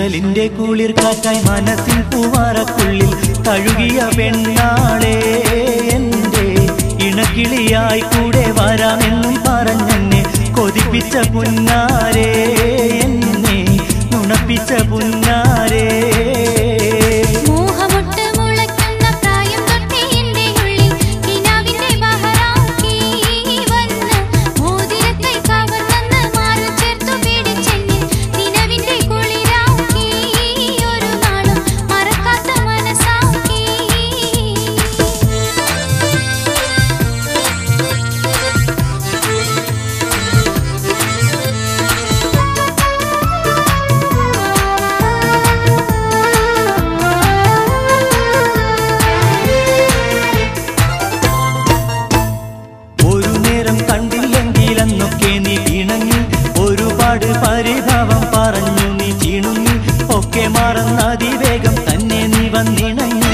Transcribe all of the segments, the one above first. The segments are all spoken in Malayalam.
ഈശലിന്റെ കുളിർ കാറ്റായി മനസ്സിൽ പൂവാറക്കുള്ളിൽ തഴുകിയ പെണ്ണാളെ എന്റെ ഇണക്കിളിയായി കൂടെ വരാമെന്നും പറഞ്ഞെന്നെ കൊതിപ്പിച്ച പുന്നാരേ എന്നെ നുണപ്പിച്ച പുന്നാരേ മോഹമൊട്ട് മുളയ്ക്കുന്ന പ്രായം തൊട്ടേ എൻ്റെ ഉള്ളിൽ കിനാവിൻ്റെ ബഹറാക്കി വന്ന് മോതിരത്തെ കവർന്നെന്ന് മാറു ചേർത്തു പിടിച്ചെന്നിൽ നിലവിൻ്റെ കുളിരാക്കി ഒരു നാളും മറക്കാത്ത മനസ്സാക്കി ഒരു നേരം കണ്ടില്ലെങ്കിൽ അന്നൊക്കെ നീ ഇണങ്ങി ഒരുപാട് പരിഭവം പറഞ്ഞു നീ ചിണുങ്ങി ഒക്കെ മറന്ന അതിവേഗം തന്നെ നീ വന്നിണങ്ങി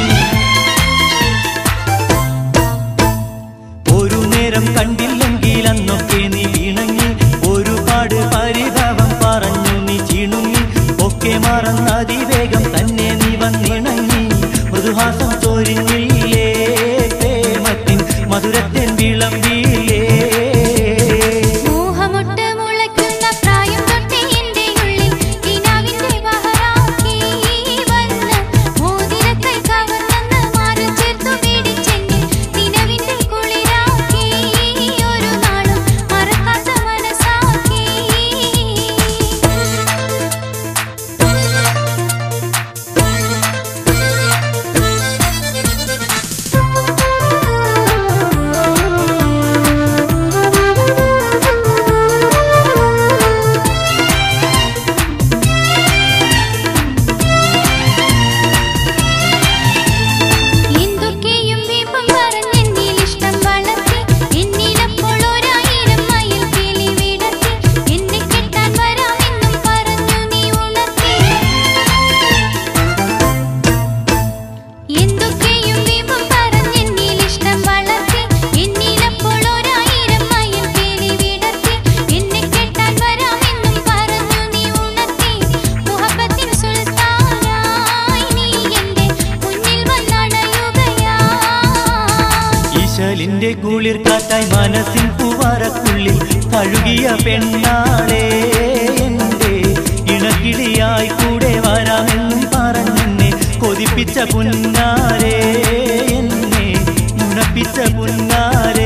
ഒരു നേരം കണ്ടില്ലെങ്കിൽ അന്നൊക്കെ നീ ഇണങ്ങി ഒരുപാട് പരിഭവം പറഞ്ഞു നീ ചിണുങ്ങി ഒക്കെ മറന്ന അതിവേഗം തന്നെ നീ വന്നിണങ്ങി മൃദുഹാസം ചോരിഞ്ഞില്ലേ പ്രേമത്തിൻ മധുരത്തിൻ വിളമ്പിയില്ലേ മോഹമൊട്ട് മുളയ്ക്കുന്ന പ്രായം തൊട്ടേ എൻ്റെ ഉള്ളിൽ കിനാവിൻ്റെ ബഹറാക്കി വന്ന് മോതിരത്തെ കവർന്നെന്ന് മാറു ചേർത്തു പിടിച്ചെന്നിൽ നിലവിൻ്റെ കുളിരാക്കി ഒരു നാളും മറക്കാത്ത മനസ്സാക്കി എന്തൊക്കെയും വീമ്പും പറഞ്ഞെന്നിൽ ഇഷ്ടം വളർത്തി എന്നിലപ്പോൾ ഒരായിരം മയിൽ കിളി വിടർത്തി എന്നെ കെട്ടാൻ വരാമെന്നും പറഞ്ഞു നീ ഉണർത്തി എന്തൊക്കെയും വീമ്പും പറഞ്ഞെന്നിൽ ഇഷ്ടം വളർത്തി എന്നിലപ്പോൾ ഒരായിരം മയിൽ കിളി വിടർത്തി എന്നെ കെട്ടാൻ വരാമെന്നും പറഞ്ഞു നീ ഉണർത്തി മുഹബത്തിൻ സുൽത്താനായി നീ എൻ്റെ മുന്നിൽ വന്നണയുകയാ ഈശലിന്റെ കുളിർ കാറ്റായി മനസ്സിൽ പൂവാരക്കുള്ളിൽ തഴുകിയ പെണ്ണാളെ എന്റെ ഇണക്കിളിയായി കൂടെ വരാമെന്നും പറഞ്ഞെന്നെ കൊതിപ്പിച്ച പുന്നാരേ എന്നെ നുണപ്പിച്ച പുന്നാരേ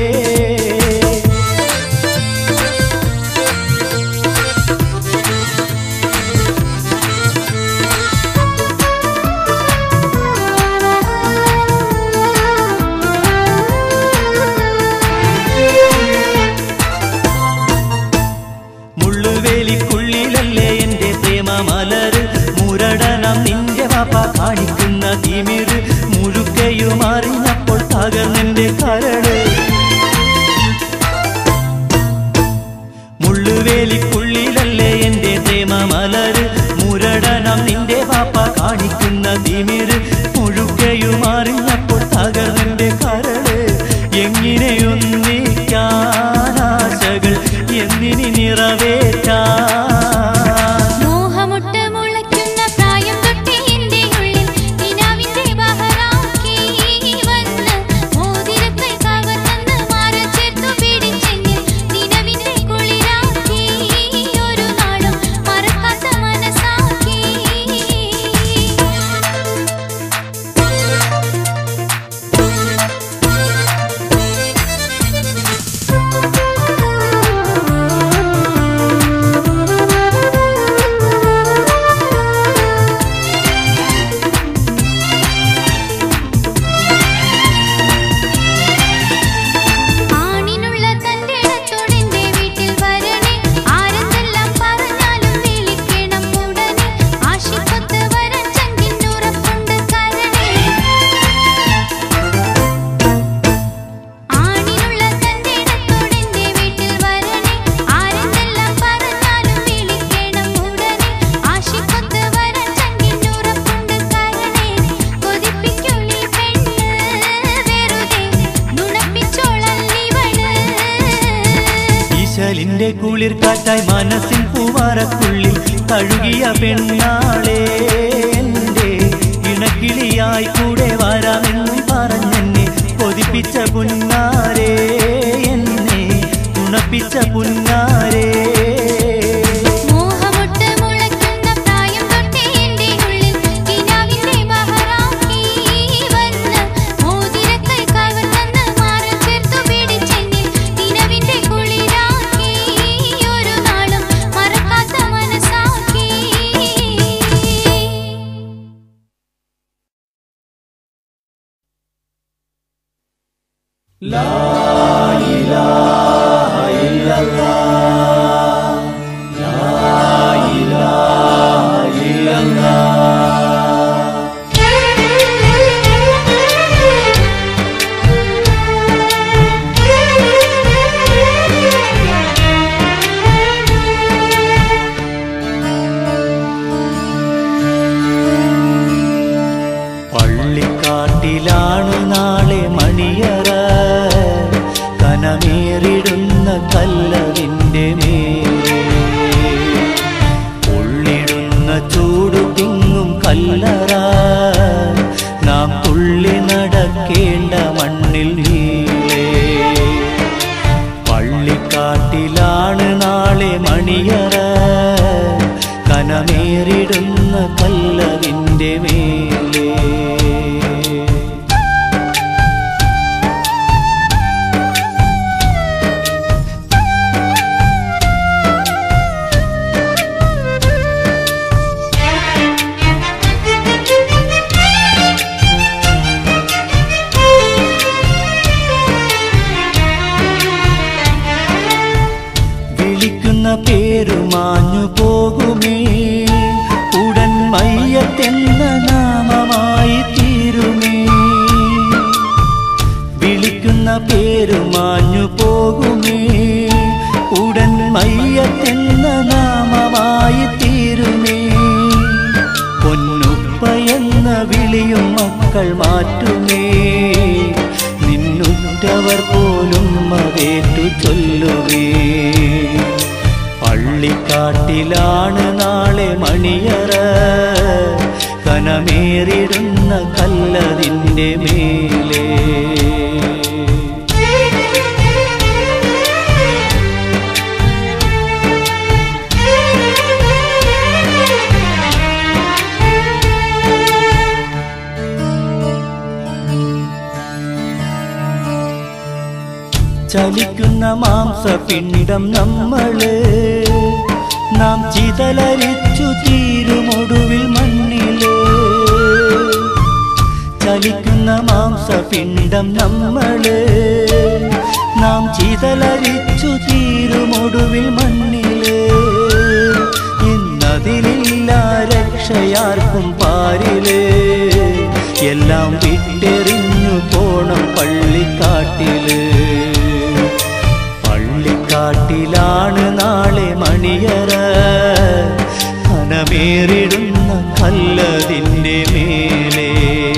മുള്ളുവേലിക്കുള്ളിലല്ലേ എന്റെ പ്രേമ മലര് മുരടനം നിന്റെ വാപ്പ കാണിക്കുന്ന തിമിര് മുഴുക്കയും അറിഞ്ഞപ്പോൾ തകർന്നെന്റെ കരട് മുള്ളുവേലിക്കുള്ളിലല്ലേ എന്റെ പ്രേമ മലര് മുരടനം നിന്റെ വാപ്പ കാണിക്കുന്ന തിമിര് മുഴുക്കയും അറിഞ്ഞപ്പോൾ തകർന്നെന്റെ കരട് എങ്ങനെയൊന്നിക്കാനാശകൾ എന്നിനി നിറവേറ്റാൻ മോഹമൊട്ട് മുളയ്ക്കുന്ന പ്രായം തൊട്ടേ എൻ്റെ ഉള്ളിൽ കിനാവിൻ്റെ ബഹറാക്കി വന്ന് മോതിരത്തെ കവർന്നെന്ന് മാറു ചേർത്തു പിടിച്ചെന്നിൽ നിലവിൻ്റെ കുളിരാക്കി ഒരു നാളും മറക്കാത്ത മനസ്സാക്കി ആണിനുള്ള തന്റെ ഇടത്തോടെന്റെ വീട്ടിൽ വരണേ ആരെന്തെല്ലാം പറഞ്ഞാലും വിളിക്കണം ഉടനെ ആശിപ്പത്ത് വരൻ ചങ്കിന്നുറപ്പുണ്ട് കരണേ ആണിനുള്ള തന്റെ ഇടത്തോടെന്റെ വീട്ടിൽ വരണേ ആരെന്തെല്ലാം പറഞ്ഞാലും വിളിക്കണം ഉടനെ ആശിപ്പത്ത് വരൻ ചങ്കിന്നുറപ്പുണ്ട് കരണേ കൊതിപ്പിക്കുള്ളി പെണ്ണ് വെറുതെ നുണപ്പിച്ചോളല്ലിവള് ഈശലിന്റെ കുളിർ കാറ്റായി മനസ്സിൽ പൂവാരക്കുള്ളിൽ തഴുകിയ പെണ്ണാളെ എൻ്റെ ഇണക്കിളിയായി കൂടെ വരാമെന്നും പറഞ്ഞെന്നെ കൊതിപ്പിച്ച പുന്നാരേ എന്നെ ഉണപ്പിച്ച പുന്നാരേ മോഹമൊട്ട് മുളയ്ക്കുന്ന പ്രായം തൊട്ടേ എൻ്റെ ഉള്ളിൽ കിനാവിൻ്റെ ബഹറാക്കി വന്ന് മോതിരക്കൈ കവർന്ന് മാറിൽ ചേർത്തു പിടിച്ചെന്നിൽ നിലവിൻ്റെ കുളിരാക്കി ഒരു നാളും മറക്കാത്ത മനസ്സാക്കി പള്ളിക്കാട്ടിലാണ് നാളെ മണിയറ കനമേറിടുന്ന കല്ലതിൻ്റെ മേലെ ഉള്ളിടുന്ന ചൂടു തിങ്ങും കല്ലറ നാം തുള്ളി നടക്കേണ്ട മണ്ണിൽ നീളേ പള്ളിക്കാട്ടിലാണ് നാളെ മണിയറ കനമേറിടുന്ന കല്ലതിൻ്റെ മേലേ വിളിക്കുന്ന പേരു മാഞ്ഞു പോകുമേ ഉടൻ മയ്യത്തെന്ന നാമമായി തീരുമേ വിളിക്കുന്ന പേരു മാഞ്ഞു പോകുമേ ഉടൻ മയ്യത്തെന്ന നാമമായി തീരുമേ പൊന്നുപ്പ എന്ന വിളിയും മക്കൾ മാറ്റുമേ നിന്നുറ്റവർ പോലും അതേറ്റു ചൊല്ലുവേ പള്ളിക്കാട്ടിലാണ് നാളെ മണിയറ കനമേറിടുന്ന കല്ലതിൻ്റെ മേലേ ചലിക്കുന്ന മാംസപിണ്ഡം നമ്മള് നാം ചിതലരിച്ചു തീരുമൊടുവിൽ മണ്ണില് ചലിക്കുന്ന മാംസപിണ്ഡം നമ്മള് നാം ചിതലരിച്ചു തീരുമൊടുവിൽ മണ്ണില് ഇന്നതിലില്ല രക്ഷയാർക്കും പാരില് എല്ലാം വിട്ടെറിഞ്ഞു പോണം പള്ളിക്കാട്ടില് പള്ളിക്കാട്ടിലാണ് നാളെ മണിയറ കനമേറിടുന്ന കല്ലതിൻ്റെ മേലേ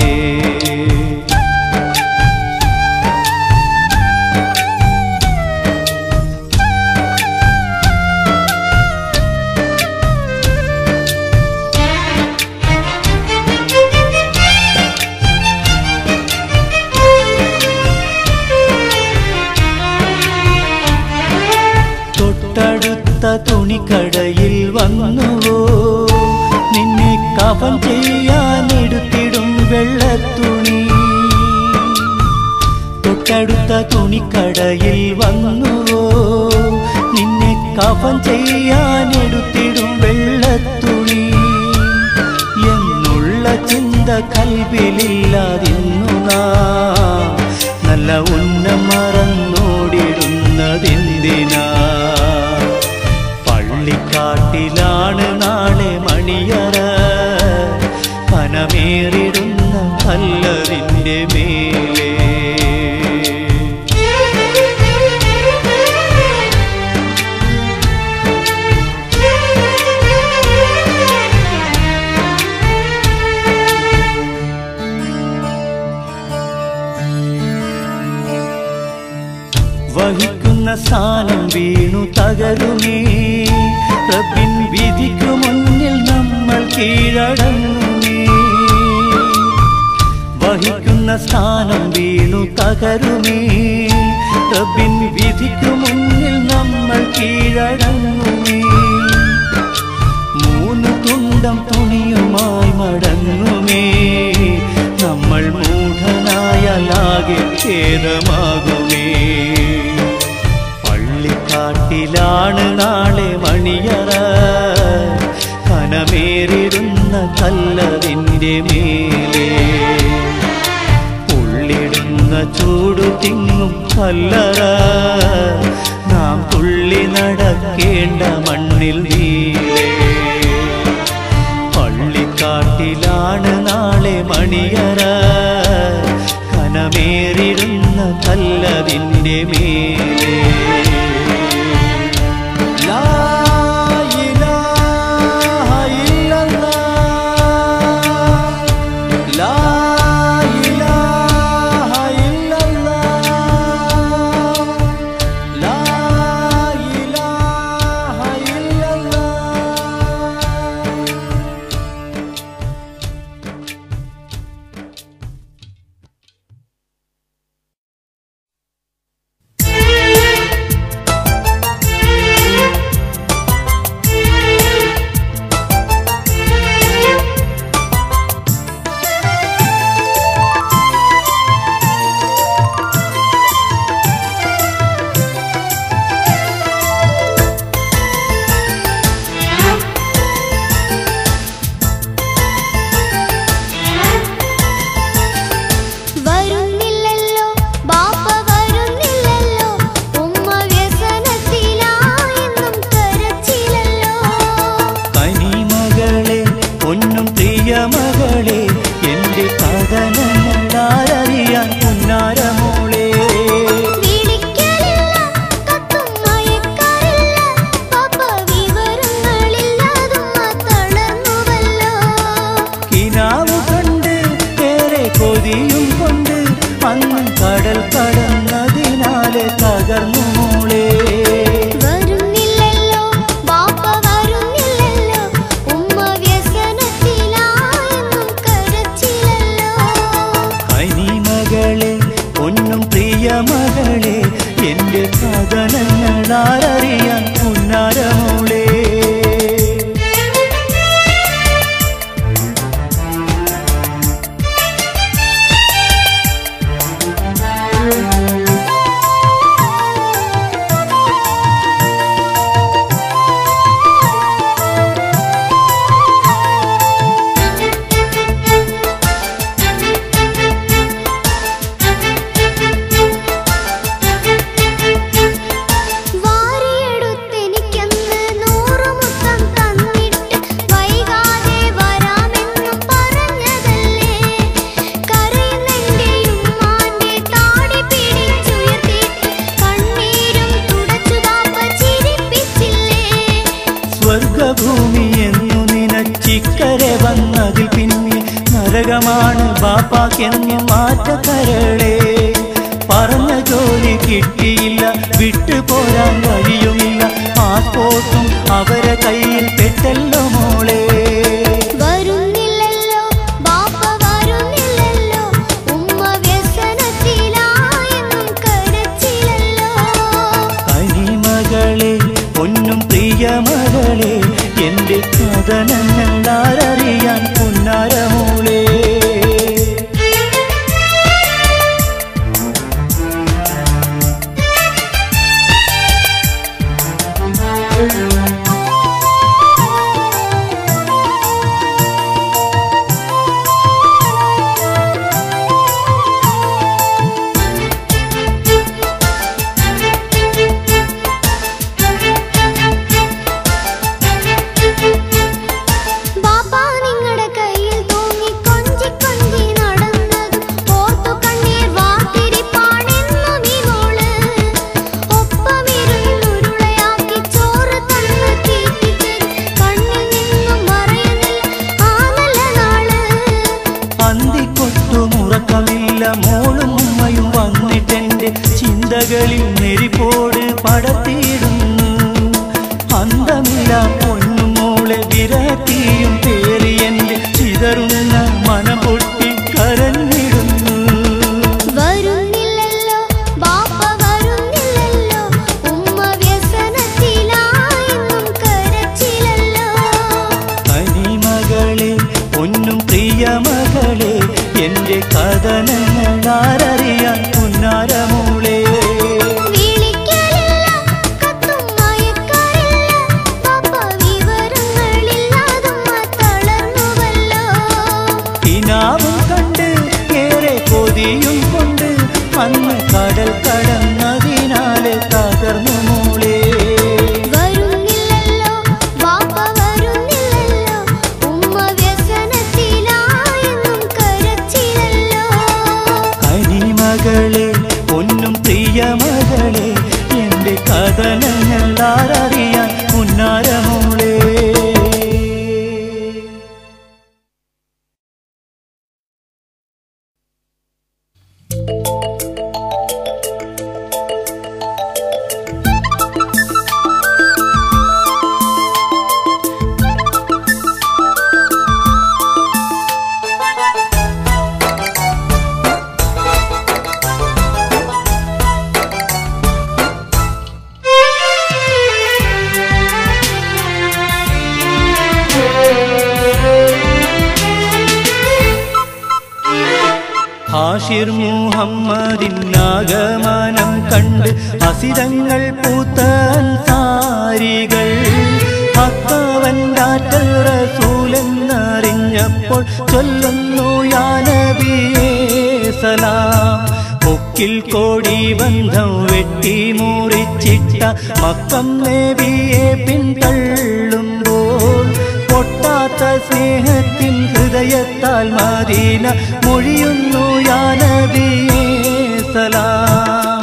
തൊട്ടടുത്ത തുണിക്കടയിൽ വന്നുവോ നിന്നെ കഫൻ ചെയ്യാൻ എടുത്തിടും വെള്ളത്തുണി തൊട്ടടുത്ത തുണിക്കടയിൽ വന്നുവോ നിന്നെ കഫൻ ചെയ്യാൻ എടുത്തിടും വെള്ളത്തുണി എന്നുള്ള ചിന്ത കൽവിലില്ലാതിന്നു നാം നല്ല ഉന്നം മറന്നോടിടുന്നതെന്തിനാ പള്ളിക്കാട്ടിലാണ് നാളെ മണിയറ കനമേറിടുന്ന കല്ലതിൻ്റെ മേലേ വഹിക്കുന്ന സ്ഥാനം വീണു തകരുമേ റബ്ബിൻ വിധിക്കു മുൻ കീഴടങ്ങുമേ വഹിക്കുന്ന സ്ഥാനം വീണു തകരുമേ റബ്ബിൻ വിധിക്കു മുന്നിൽ നമ്മൾ കീഴടങ്ങുമേ മൂന്ന് തുണ്ടം തുണിയുമായി മടങ്ങുമേ നമ്മൾ മൂഢനായാലാകെ ഖേദമാകുമേ പള്ളിക്കാട്ടിലാണ് നാളെ മണിയറ കനമേറിടുന്ന കല്ലതിൻ്റെ മേലെ ഉള്ളിടുന്ന ചൂടു തിങ്ങും കല്ലറ നാം തുള്ളി നടക്കേണ്ട മണ്ണിൽ നീലേ പള്ളിക്കാട്ടിലാണ് നാളെ മണിയറ കനമേറിടുന്ന കല്ലതിൻ്റെ മേലെ ലാ ഇലാഹ ഇല്ലല്ലാഹ്. ലാ ഇലാഹ ഇല്ലല്ലാഹ്. ലാ ഇലാഹ ഇല്ലല്ലാഹ്. വരുന്നില്ലല്ലോ ബാപ്പ വരുന്നില്ലല്ലോ ഉമ്മ വ്യസനത്തിലായെന്നും കരച്ചിലല്ലോ കനിമകളെ പൊന്നും പ്രിയമകളെ എന്റെ കഥനങ്ങളാരറിയാൻ പുന്നാരമോളെ വിളിക്കലില്ല കത്തും മയക്കാറില്ല ബാപ്പ വിവരങ്ങളില്ലാതുമ്മ തളർന്നുവല്ലോ കിനാവ് കണ്ട് ഏറെ കൊതിയും കൊണ്ട് അന്ന് കടൽ കടന്നതിനാലെ തകർന്നു മോളെ വരുന്നില്ലല്ലോ ബാപ്പ വരുന്നില്ലല്ലോ ഉമ്മ വ്യസനത്തിലായെന്നും കരച്ചിലല്ലോ കനിമകളെ പൊന്നും പ്രിയമകളെ എന്റെ കഥനങ്ങളാരറിയാൻ പുന്നാരമോളെ വാരിയെടുത്തെനിക്കന്ന് നൂറ് മുത്തം തന്നിട്ട് വൈകാതെ വരാമെന്നും പറഞ്ഞതല്ലേ കരയുന്നെന്റെ ഉമ്മാന്റെ താടി പിടിച്ചുയർത്തിയിട്ട് കണ്ണീരും തുടച്ചു ബാപ്പ ചിരിപ്പിച്ചില്ലേ സ്വർഗഭൂമി എന്നു നിനച്ചിക്കരെ വന്നതിൽ പിന്നെ നരകമാണ് ബാപ്പാക്കെന്നു മാറ്റക്കരളെ പറഞ്ഞ ജോലി കിട്ടിയില്ല വിട്ടുപോരാൻ വഴിയുമില്ല പാസ്പോർട്ടും അവരെ കയ്യിൽ പെട്ടല്ലോ മോളെ വരുന്നില്ലല്ലോ ബാപ്പ വരുന്നില്ലല്ലോ ഉമ്മ വ്യസനത്തിലായെന്നും കരച്ചിലല്ലോ കനിമകളെ പൊന്നും പ്രിയമകളെ എന്റെ കഥനങ്ങളാരറിയാൻ പുന്നാരമോളെ ബാപ്പ നിങ്ങളുടെ കയ്യിൽ തൂങ്ങി കൊഞ്ചി കൊഞ്ചി നടന്നതും ഓർത്തു കണ്ണീർ വാർത്തിരിപ്പാണെന്നു നീ മോള് ഒപ്പമിരുന്നുരുളയാക്കി ചോറ് തന്ന് തീറ്റിച്ച് കണ്ണിൽ നിന്നും മറയുന്നില്ല ആ നല്ല നാള് അന്തിക്കൊട്ടുമുറക്കമില്ല മോളും ഉമ്മയും വന്നിട്ടെന്റെ ചിന്തകളിൽ നെരിപ്പോട് പടത്തിയിടുന്നു അന്തമില്ല പൊന്നുമോളെ വിരത്തിയും പേറി കടന്നതിനാലെ തകർന്നു മോളെ വരുന്നില്ലല്ലോ വാപ്പ വരുന്നില്ലല്ലോ ഉമ്മ വ്യസനത്തിലായെന്നും കരച്ചിലല്ലോ കനിമകളെ പൊന്നും പ്രിയമകളെ എന്റെ കഥനങ്ങൾ ആരറിയാൻ മുന്നാരമോളെ ഹാഷിർ മുഹമ്മദിൻ ആഗമനം കണ്ട് ഹസിതങ്ങൾ പൂത്ത സാരികൾ ഭക്തവൻകാറ്റൽ റസൂലെന്നറിഞ്ഞപ്പോൾ ചൊല്ലുന്നു യാനബിയേ സലാം മുക്കിൽ കോടി ബന്ധം വെട്ടി മുറിച്ചിട്ട മക്കം നബിയെ പിന്തള്ളുമ്പോൾ പൊട്ടാത്ത സ്നേഹത്തിൻ ഹൃദയത്താൽ മദീന മൊഴിയുന്നു യാനബിയേ സലാം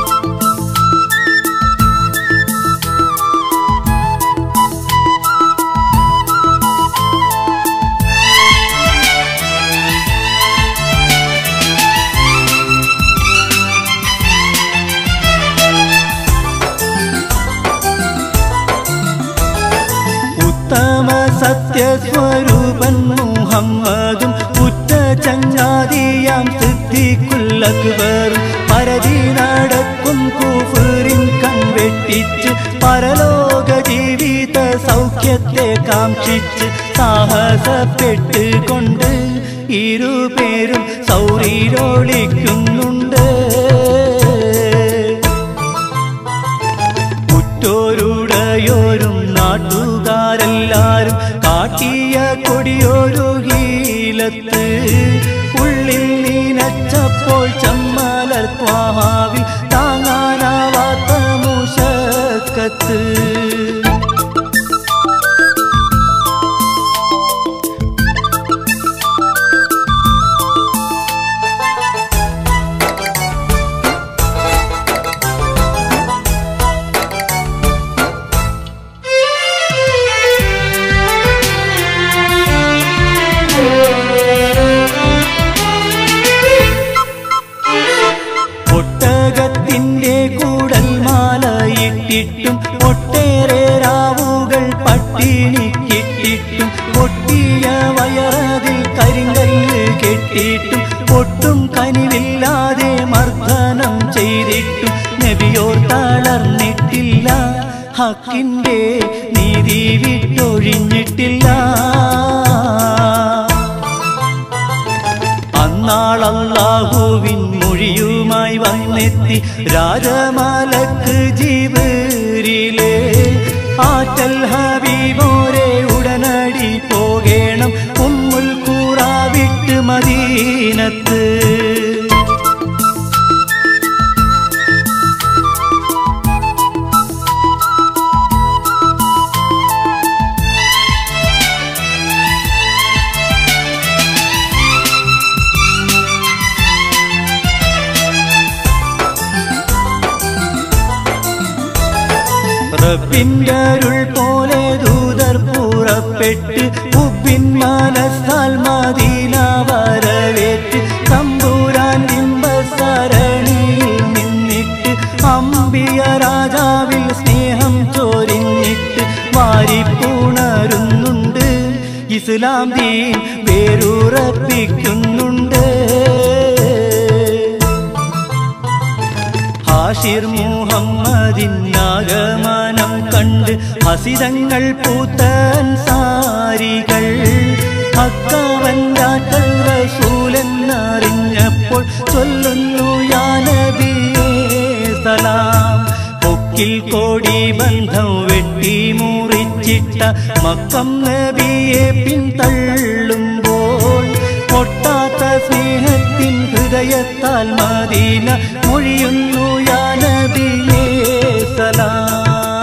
ഉത്തമ സത്യസ്വരൂപൻ മുഹമ്മദും ഉറ്റ ചങ്ങാതിയാം സിദ്ധിക്കുല്ലക്ബറും പരതി നടക്കും കൂഫറിൻ കൺവെട്ടിച്ച് പരലോക ജീവിത സൗഖ്യത്തെ കാക്ഷിച്ച് സാഹസപ്പെട്ട് കൊണ്ട് ഇരുപേരും സൗരിയിലൊളിക്കുന്നുണ്ട് ഉറ്റോരുടയോരും നാട്ടുകാരെല്ലാരും കാട്ടിയ കൊടിയൊരു ഹീലത്ത് ഉള്ളിൽ നീനച്ചപ്പോൾ ചമ്മലർ ത്വാഹാവിൽ താങ്ങാനാവാത്ത മുഷക്കത്ത് ഒട്ടകത്തിന്റെ കൂടൽ മാലയിട്ടിട്ടും ഒട്ടേറെ രാവുകൾ പട്ടിണിക്കിട്ടിട്ടും പൊട്ടിയ വയറതിൽ കരിങ്കല്ല് കെട്ടിയിട്ടും ഒട്ടും കനിവില്ലാതെ മർദ്ദനം ചെയ്തിട്ടും നബിയോർ തളർന്നിട്ടില്ല ഹക്കിന്റെ നീതി വിട്ടൊഴിഞ്ഞിട്ടില്ല അന്നാളല്ലാഹുവിൻ മൊഴിയുമായി വന്നെത്തി രാജമാലക്ക് ജീവരിലെ ആറ്റൽ ഹബീബോരെ ഉടനടി പോകേണം ഉമ്മുൽ കൂറാ വിട്ട് മദീനത്ത് റബ്ബിന്റെ അരുൾ പോലെ ദൂതർ പുറപ്പെട്ട് ഉപ്പിൻ മനസ്സാൽ മദീന വരവേറ്റ് തമ്പൂരാൻ ബിംബസരണിയിൽ നിന്നിട്ട് അമ്പിയ രാജാവിൽ സ്നേഹം ചോരിഞ്ഞിട്ട് വാരിപ്പുണരുന്നുണ്ട് ഇസ്ലാം ദീൻ വേരുറപ്പിക്കുന്നുണ്ട് ഹാഷിർ മുഹമ്മദിൻ ആഗമനം കണ്ട് ഹസിതങ്ങൾ പൂത്തൻ സാരികൾ ഹക്കവൻകാറ്റൽ റസൂലെന്നറിഞ്ഞപ്പോൾ ചൊല്ലുന്നു യാനബിയേ സലാം പൊക്കിൽ കോടി ബന്ധം വെട്ടി മുറിച്ചിട്ട മക്കം നബിയെ പിന്തള്ളുമ്പോൾ പൊട്ടാത്ത സ്നേഹത്തിൻ ഹൃദയ ഹൃദയത്താൽ മദീന മൊഴിയുന്നു യാ നബിയേ സലാം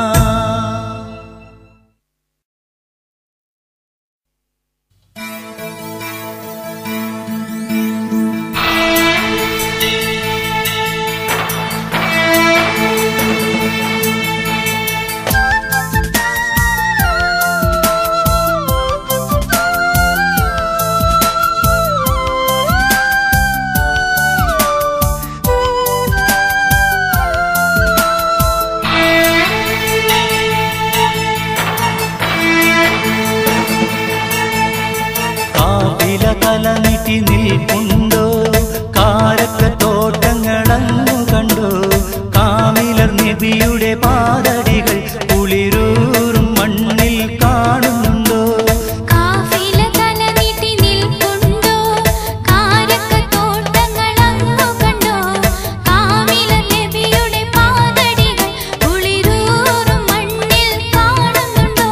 കാവില തലനിട്ടി നിൽപ്പുണ്ടോ കാരക്ക തോട്ടങ്ങളങ്ങു കണ്ടോ കാമിലർ നബിയുടെ പാതടികൾ കുളിരൂറും മണ്ണിൽ കാണുന്നുണ്ടോ കാഫില തലനീട്ടി നിൽപ്പുണ്ടോ കാരക്ക തോട്ടങ്ങളങ്ങു കണ്ടോ കാവില നബിയുടെ പാദടികൾ കുളിരൂറും മണ്ണിൽ കാണുന്നുണ്ടോ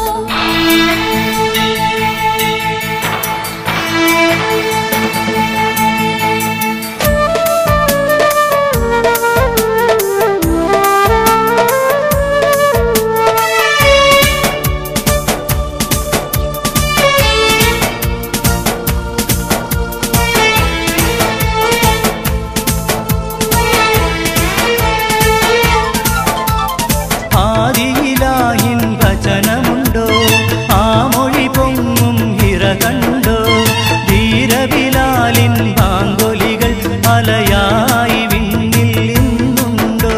ആദിയിലായിൻ ഭജനമുണ്ടോ ആ മൊഴി പൊങ്ങും ഹിറ കണ്ടോ ധീരബിലാലിൻ പാങ്കൊലികൾ അലയായി വിണ്ണിൽ ഇന്നുണ്ടോ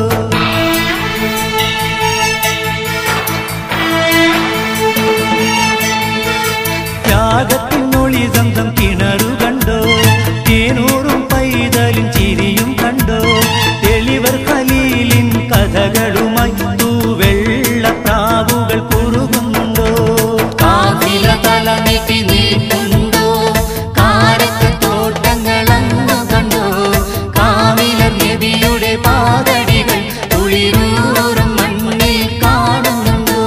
ത്യാഗത്തിനൊളി സ്വന്തം കിണറു കണ്ടോ തേനൂറും പൈതലും ചിരിയും കണ്ടോ തെളിവർ ഖലീലിൻ കഥകളുമായി തൂവെള്ള പ്രാവുകൾ കുറുകുന്നുണ്ടോ കാവില തലമിട്ടി നീട്ടുണ്ടോ കാരക്ക തോട്ടങ്ങളങ്ങു കണ്ടോ കാവിലർ നബിയുടെ പാതടികൾ കുളിരൂറും മണ്ണിൽ കാണുന്നുണ്ടോ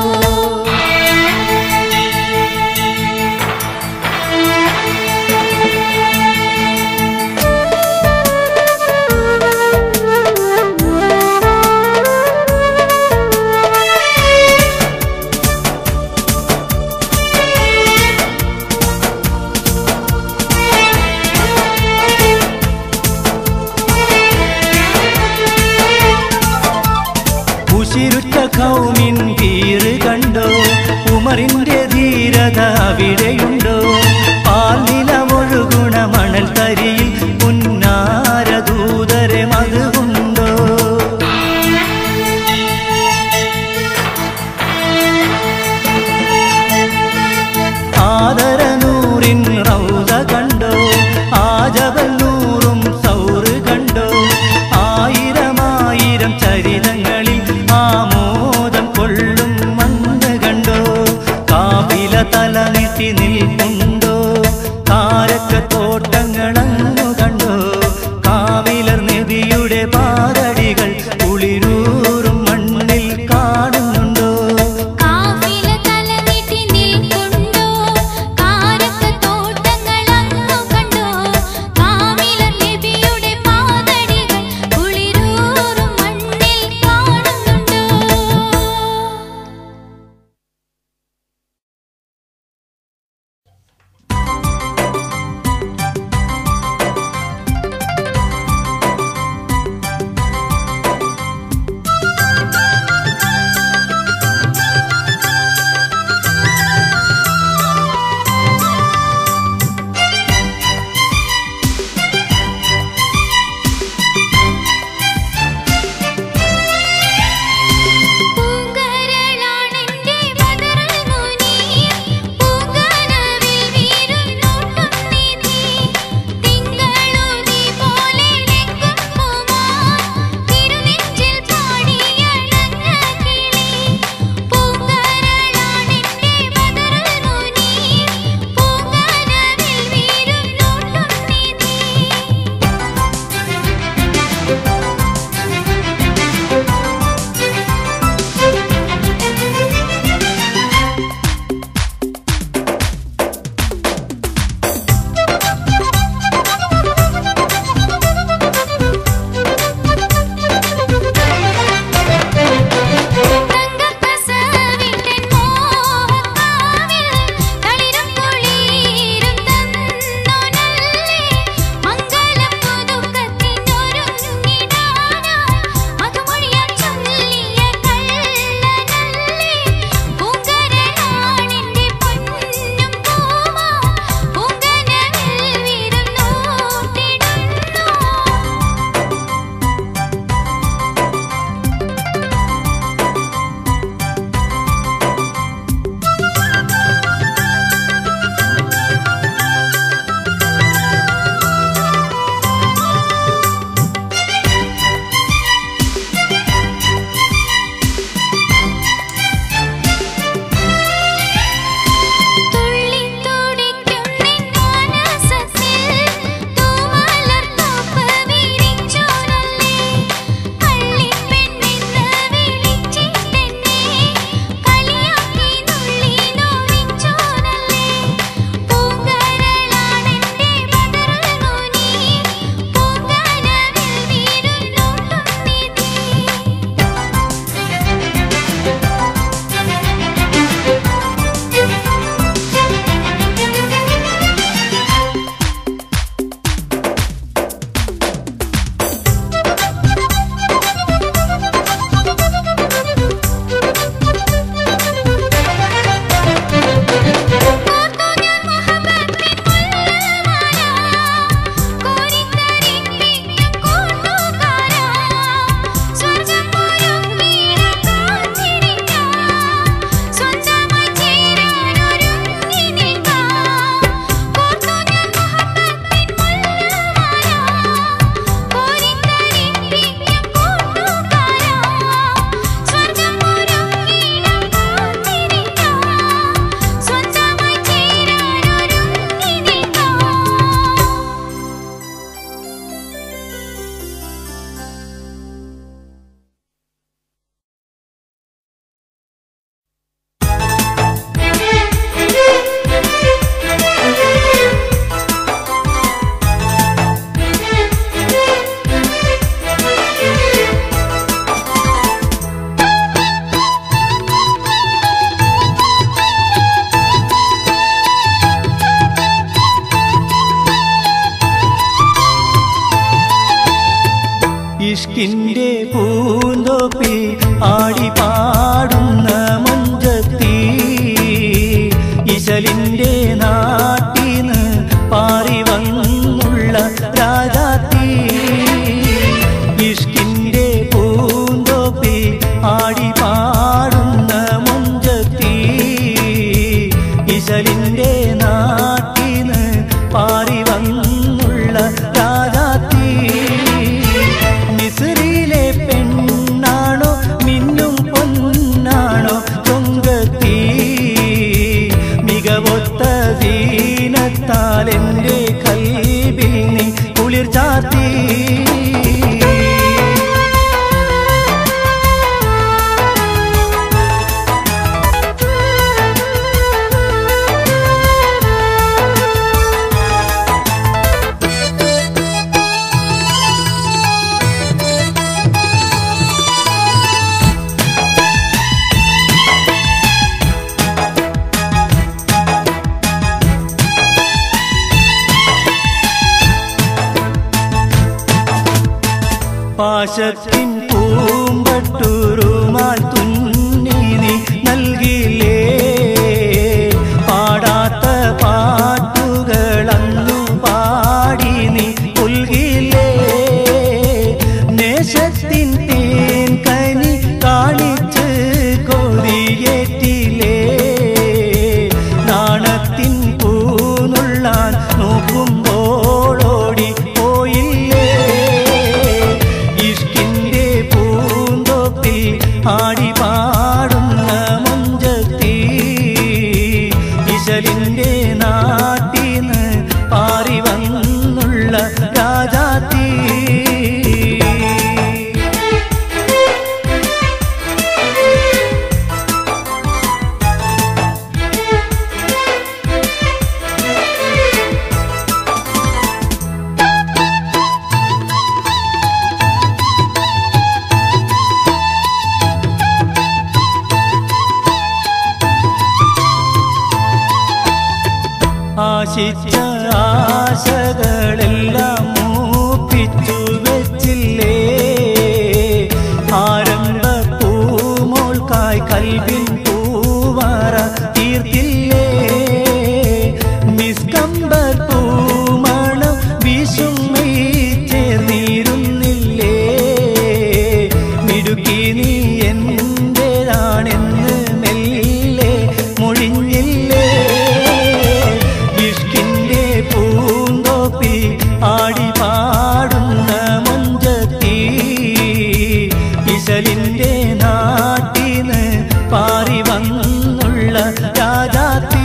ഉശിരുറ്റ കൗമിൻ വീറ് കണ്ടോ ഉമറിന്റെ ധീരത അവിടെയുണ്ടോ പാലില ഒഴുകുണ മണൽ തരിയിൽ പുന്നാരദൂതരെ മതുണ്ടോ ആദരനൂറിൻ റൗദ കണ്ടോ ആജബൽ നൂറും സൗറ് കണ്ടോ ആയിരമായിരം ചരിതങ്ങളിൽ ആമോദം കൊള്ളും മണ്ണ് കണ്ടോ കാവില തല നീട്ടി നിൽക്കും ഇഷ്കിന്റെ പൂന്തോപ്പിൽ ആടി പാടുന്ന മുഞ്ചത്തി ഇശലിന്റെ നാട്ടിന്ന് പാറി വന്നുള്ള രാജാത്തി ഇഷ്കിന്റെ പൂന്തോപ്പിൽ ആടി പാടുന്ന മുഞ്ചത്തി ഇശലിന്റെ നാട്ടിന്ന് പാറി വന്നുള്ള രാജാത്തി മിസ്രിയിലെ പെണ്ണാണോ മിന്നും പൊന്നാണോ ചൊങ്കത്തി മികവൊത്ത ദീനത്താൽ എൻ്റെ കൽബിൽ നീ കുളിർ ചാത്തി പാശത്തിൻ പൂമ്പട്ടുരുമാൽ തുന്നി നീ നൽകിയില്ലേ പാടാത്ത പാട്ടുകളന്നു പാടി നീ പുൽകില്ലേ നേശത്തിൻ തേൻ കനി കാണിച്ച് കൊതിയേറ്റില്ലേ നാണത്തിൻ പൂനുള്ളാൻ നോക്കുമ്പോളോടി പോയില്ലേ ഇഷ്കിന്റെ പൂന്തോപ്പിൽ ആടി പാടുന്ന മുഞ്ചത്തി ഇശലിന്റെ നാട്ടിന്ന് പാറി വന്നുള്ള രാജാത്തി ആശിച്ച ആശകളെല്ലാം മൂപ്പിച്ചു വെച്ചില്ലേ ആരംഭ പൂമോൾക്കായി കൽവിൻ പൂവാറ തീർത്തില്ലേ നിസ്കമ്പർ പൂമണം വീശും ചേർന്നിരുന്നില്ലേ മിടുക്കി നീ എന്റേതാണെന്ന് മെല്ലെ മൊഴിഞ്ഞില്ലേ ഇഷ്കിന്റെ പൂന്തോപ്പി ആടി പാടുന്ന മുഞ്ചത്തി ഇശലിന്റെ നാട്ടിന് പാറി വന്നുള്ള രാജാത്തി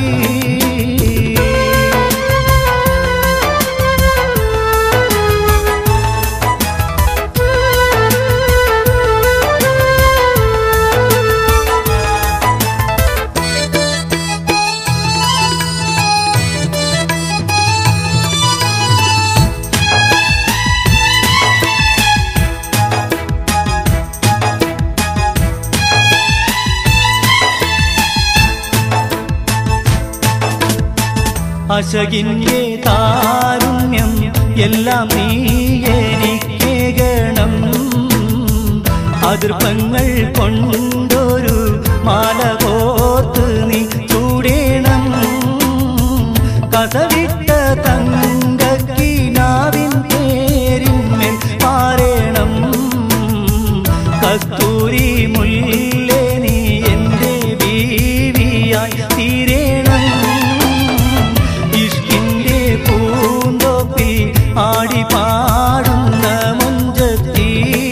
അശകിന്റെ താരുണ്യം എല്ലാം നീ എനിക്കേകണം അതിർപ്പങ്ങൾ കൊണ്ടൊരു മാല കോർത്ത് നീ ചൂടേണം കസവിട്ട തങ്കക്കിനാവിൻ പേരിന്മേൽ പാറേണം കസ്തൂരി മുല്ലേ നീ എൻ്റെ ബീവിയായി തീരേണം ഇഷ്കിന്റെ പൂന്തോപ്പി ആടി പാടുന്ന മുഞ്ചത്തി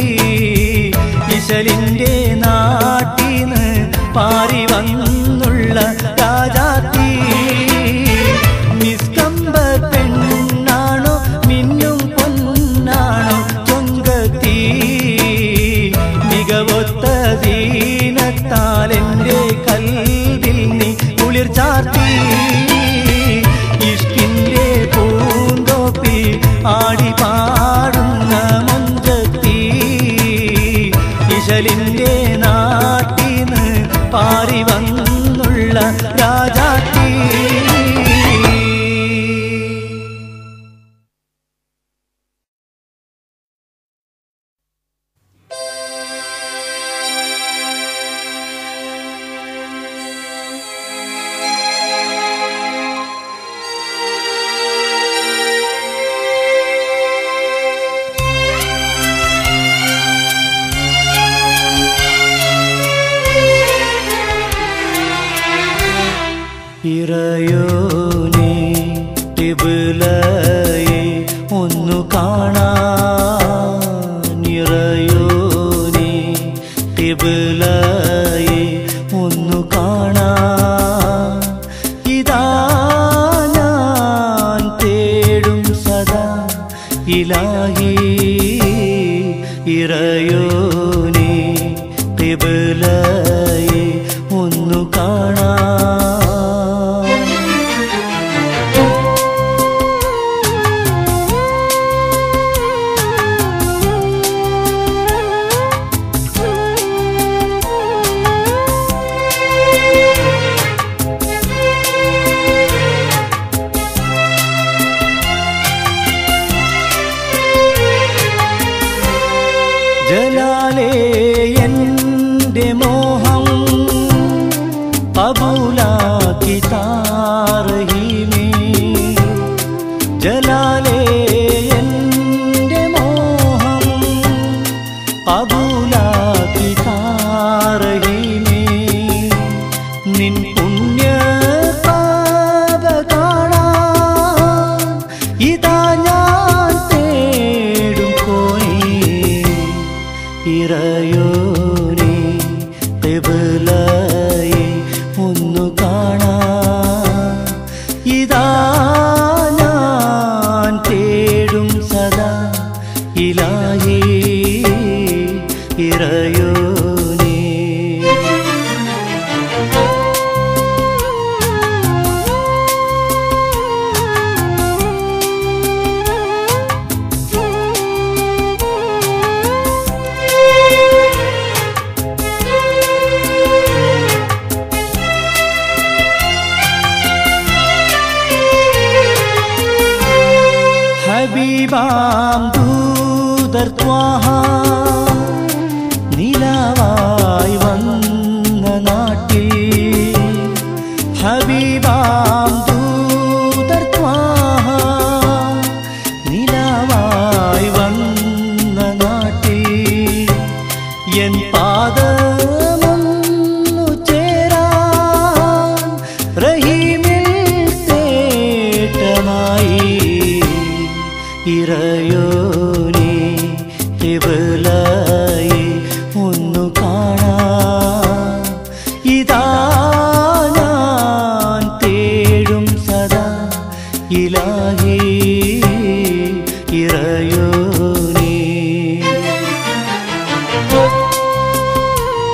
ഇശലിന്റെ നാട്ടിന്ന് പാറി വന്നുള്ള രാജാത്തി നിസ്കമ്പ പെണ്ണാണോ മിന്നും പൊന്നാണോ ചൊങ്കത്തി മികവൊത്ത ദീനത്താൽ എൻ്റെ കൽവിൽ നീ കുളിർ ചാർത്തി ഇഷ്കിന്റെ പൂന്തോപ്പി ആടി പാടുന്ന മുഞ്ചത്തി ഇശലിന്റെ നാട്ടിന്ന് പാറി വന്നുള്ള രാജാത്തി ഇറയോനെ ടിബിലയെ ഒന്നു കാണാൻ ഇറയോനെ ടിബിലയെ ഒന്നു കാണാൻ ഇതാ ഞാൻ തേടും സദാ ഇലാഹി ഇറയോനെ ടിബിലയെ ഒന്നു കാണാൻ ജലാലേ എൻ്റെ മോഹം കബൂലാക്കി താറഹിമേ ജലാലേ എൻ്റെ മോഹം കബൂലാക്കി താറഹിമേ നിൻ പുണ്യ പാപ കാണാൻ ഇതാ ഞാൻ തേടും കോണി ഇറയോനെ തെബലായി ഒന്നു കാണാൻ ഇതാ ഞാൻ തേടും സദാ ഇലാഹി ഇറയോനെ ഹബീബാം ദൂതർ ത്വാഹ നിലവായി വന്ന നാട്ടിൽ ഹബീബാം ദൂതർ ത്വാഹ നിലവായി വന്ന നാട്ടിൽ എൻ പാദമൊന്നു ചേരാൻ റഹീമിൽ തേട്ടമായി ഇറയോനെ കിബലായി ഒന്നു കാണാൻ ഇതാ ഞാൻ തേടും സദാ ഇലാഹി ഇറയോനെ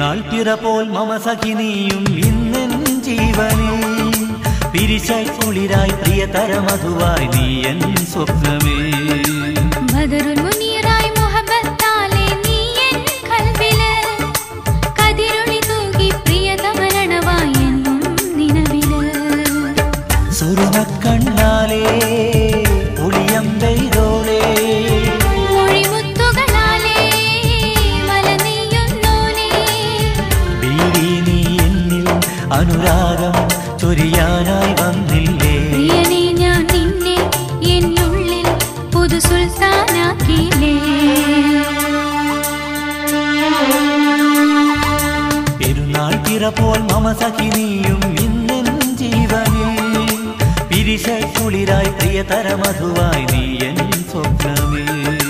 പെരുന്നാൾ പിറ പോൽ മമ സഖിനിയും ഇന്നെൻ ജീവനിൽ പിരിശായി കുളിരായി പ്രിയതര മധുവായി നീ എൻ സ്വപ്നമേ ബദറുൽ മുനീറായി മുഹബത്താലെ നീ എൻ കൽബില് കതിരൊളി തൂകി പ്രിയതമരണവായി എന്നും നിലവില് സുറുമക്കണ്ണാലേ ഒളിയമ്പെയ്തോളേ മൊഴിമുത്തുകളാലേ മല നെയ്യുന്നോനേ ബീഡി നീ എന്നിൽ അനുരാഗം ചൊരിയാനായി വന്നില്ലേ പ്രിയനേ ഞാൻ നിന്നെ എന്നുള്ളിൽ പുതു സുൽത്താനാക്കിയില്ലേ പെരുന്നാൾ പിറ പോൽ മമ സഖിനിയും ഇന്നെൻ ജീവനിൽ പിരിശ കുളിരായി പ്രിയതര മധുവായി നീ എൻ സ്വപ്നമേ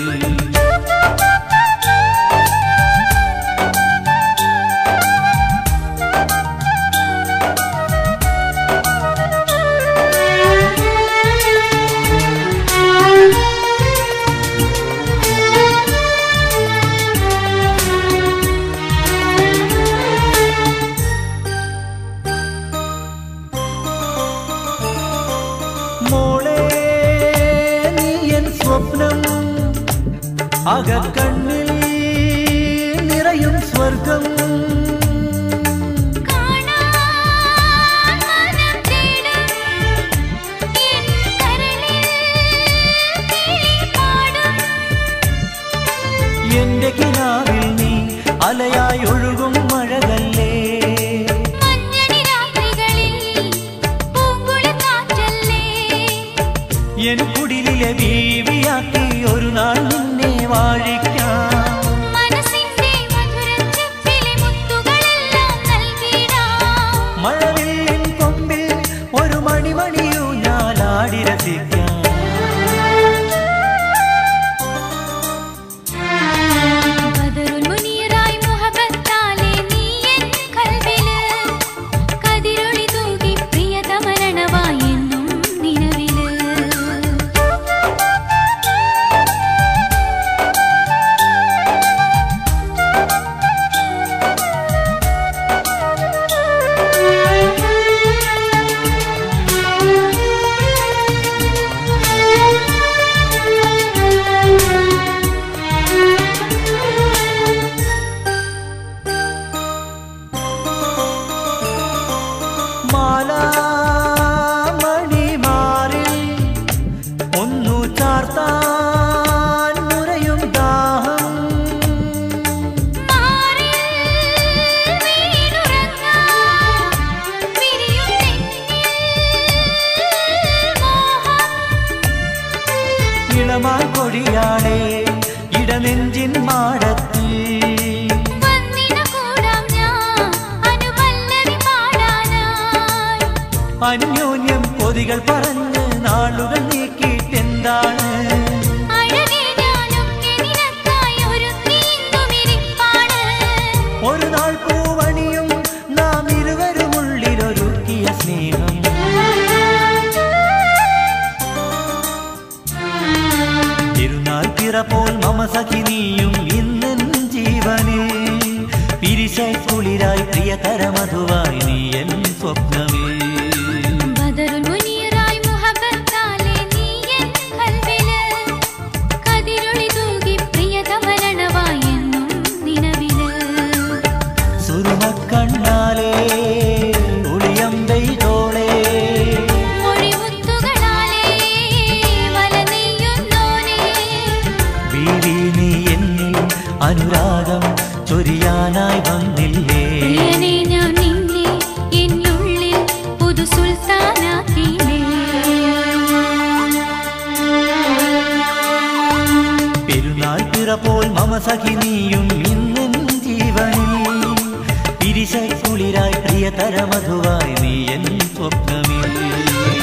മോളെ നീ എൻ സ്വപ്നം അകക്കണ്ണിൽ നിറയും സ്വർഗം കാണാൻ മനം തേടും എൻ കരളിൽ കിളിപാടും എന്റെ കിനാവിൽ നീ അലയായി ഒഴുകും മഴകല്ലേ മഞ്ഞണി രാത്രികളിൽ പൂങ്കുളിക്കാറ്റല്ലേ എൻ കുടിലിലെ ബീവിയാക്കി ഒരു നാൾ നിന്നെ വാഴിക്കാം മനസ്സിന്റെ മധുരച്ചെപ്പിലെ മുത്തുകളെല്ലാം നൽകിടാം മഴവില്ലിൻ കൊമ്പിൽ ഒരു മണിമണിയൂ ഞാലാടി രസിക്കാം ബദറുൽ മുനീറായി മുഹബത്താലെ നീ എൻ കൽബില് കതിരൊളി തൂകി പ്രിയതമരണവായി എന്നും നിലവില് മാലാമണിമാറിൽ ഒന്നു ചാർത്താൻ മുരയും ദാഹം മാറിൽ വീണുറങ്ങാം വിരിയും നെഞ്ചിൽ മോഹം ഇളമാൻ കൊടിയാളെ ഇടനെഞ്ചിൻ മാടത്തിൽ വന്നിന കൂടാം ഞാൻ അനുപല്ലവി പാടാനായി അന്യോന്യം കൊതികൾ പറഞ്ഞ് നാളുകൾ നീക്കിയിട്ടെന്താണ് അഴകേ ഞാനൊക്കെ നിനക്കായി ഒരുക്കിയിട്ടുമിരിപ്പാണ്. ഒരു നാൾ പൂവണിയും നാം ഇരുവരുമുള്ളിലൊരുക്കിയ സ്നേഹം തിരുനാൾ പിറപോൽ മമ സഖിനിയും ഇന്നെൻ ജീവനേ പിരിശ കുളിരായി പ്രിയതര മധുവായി നീ എൻ സ്വപ്നമേ ബദറുൽ മുനീറായി മുഹബത്താലെ നീ എൻ കൽബില് കതിരൊളി തൂകി പ്രിയതമരണവായി എന്നും നിലവില് സുറുമക്കണ്ണാലേ ഒളിയമ്പെയ്തോളേ മൊഴിമുത്തുകളാലേ വല നെയ്യുന്നോനേ വീടി നീ എന്നിൽ അനുരാഗം ചൊരിയാനായി വന്നില്ലേ പ്രിയനേ ഞാൻ നിന്നെ എന്നുള്ളിൽ പുതു സുൽത്താനാക്കിയില്ലേ പെരുന്നാൾ പിറപോൽ മമ സഖിനിയും ഇന്നെൻ ജീവനിൽ പിരിശ കുളിരായി പ്രിയതര മധുവായി നീ എൻ സ്വപ്നമേ